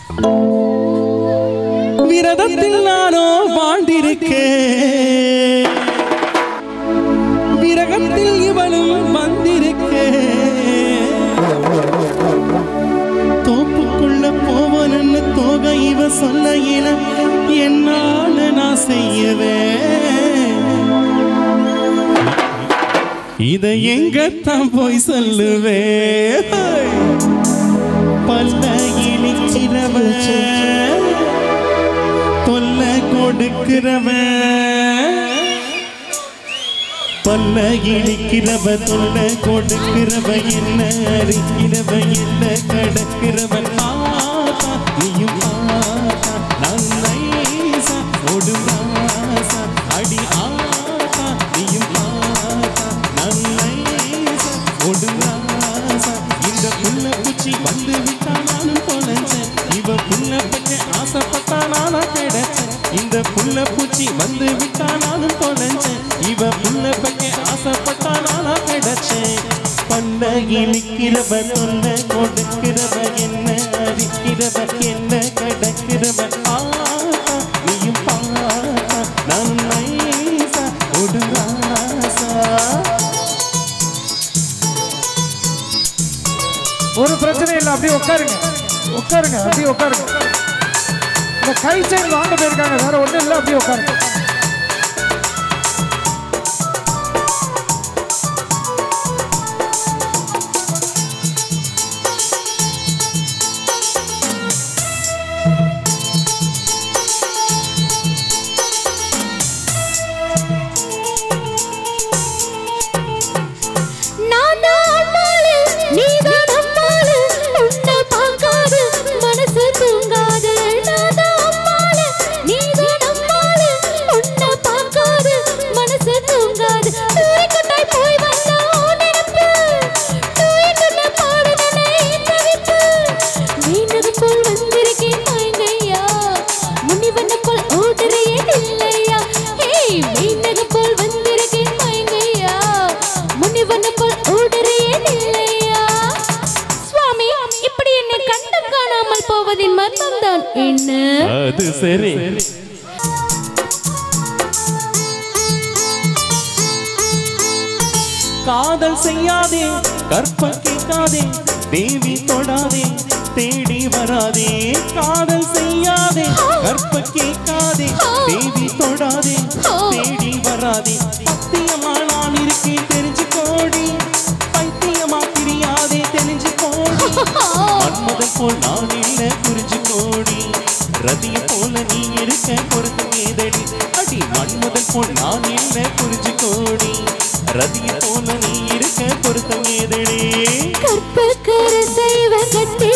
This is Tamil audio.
விரதத்தில் நானோ வாழ்ந்திருக்கேன் விரகத்தில் இவளும் வந்திருக்கேன் தோப்புக்குள்ள போவனன்னு தோகை இவ சொல்ல இன என்னால நான் செய்யவேன் இதை எங்கத்தான் போய் சொல்லுவே பல்ல இழிக்கிறவன் தொல்ல கொடுக்கிறவன் பல்ல இழிக்கிறவ தொல்ல கொடுக்கிறவ என்ன அரிக்கிறவ என்ன கடக்கிறவன் ஆத்தா நீயும் ஆத்தா நான் நைசா ஓடும் ராசா அடி ஆத்தா நீயும் ஆத்தா நான் நைசா ஓடும் ராசா இந்த புள்ள பூச்சி வந்து விட்டா நானும் தொலைஞ்சேன் இவ புள்ள பச்சை ஆசைப்பட்டா நானா கிடைச்சேன் இந்த புள்ள பூச்சி வந்து விட்டா நானும் தொலைஞ்சேன் இவ புள்ள பச்சை ஆசைப்பட்டா நானா கிடைச்சேன் பல்ல இழிக்கிறவ தொல்ல கொடுக்கிறவ என்ன அடிக்கிறவ என்ன கடக்கிறவ ஆத்தா நீயும் பாத்தா நான் நைசா ஒரு ராசா ஒரு பிரச்சனை இல்லை அப்படியே உட்காருங்க உட்காருங்க அப்படியே உட்காருங்க இந்த கை செயின் வாங்க போயிருக்காங்க வேற ஒண்ணும் இல்லை அப்படியே உட்காருங்க நான் தான் அம்மாளு, நீதான் அம்மாளு. உன்னை பார்க்காது மனசு தூங்காது. நான் தான் அம்மாளு, நீதான் அம்மாளு. உன்னை பார்க்காது மனசு தூங்காது. தூய்க்குட்டாய் போய் வந்தா உன் நினைப்பு. தூய்க்குள்ள பாடுனனே இந்த விப்பு. மீனது போல் வந்திருக்கேன் மயங்கையா. முனிவனை போல் ஓடுறியே இல்லையா ஹேய் மீனது போல் வந்திருக்கேன் மயங்கையா முனிவனை போல் ஓடுறியே இல்லையா சுவாமி இப்படி என்னை கண்டம் காணாமல் போவதின் மர்மம் தான் என்ன அது சரி காதல் செய்யாதே கற்ப கேட்காதே தேவி தொடாதே தேடி வராதே காதல் செய்யாதே கற்ப கேட்காதே தேவி தொடாதே தேடி வராதே சத்தியமா நான் இருக்கேன் தெரிஞ்சு கோடி பைத்தியமா தெரியாதே தெரிஞ்சு கோடி மன்மதை போல் நான் இல்ல புரிஞ்சு கோடி ரதிய போல நீ இருக்க பொறுத்து ஏதடி அடி மன்மதன் போல் நான் இல்ல புரிஞ்சு கோடி ரதிய போல நீ இருக்க பொறுத்து ஏதடி கற்பக்கர செய்வ கட்டி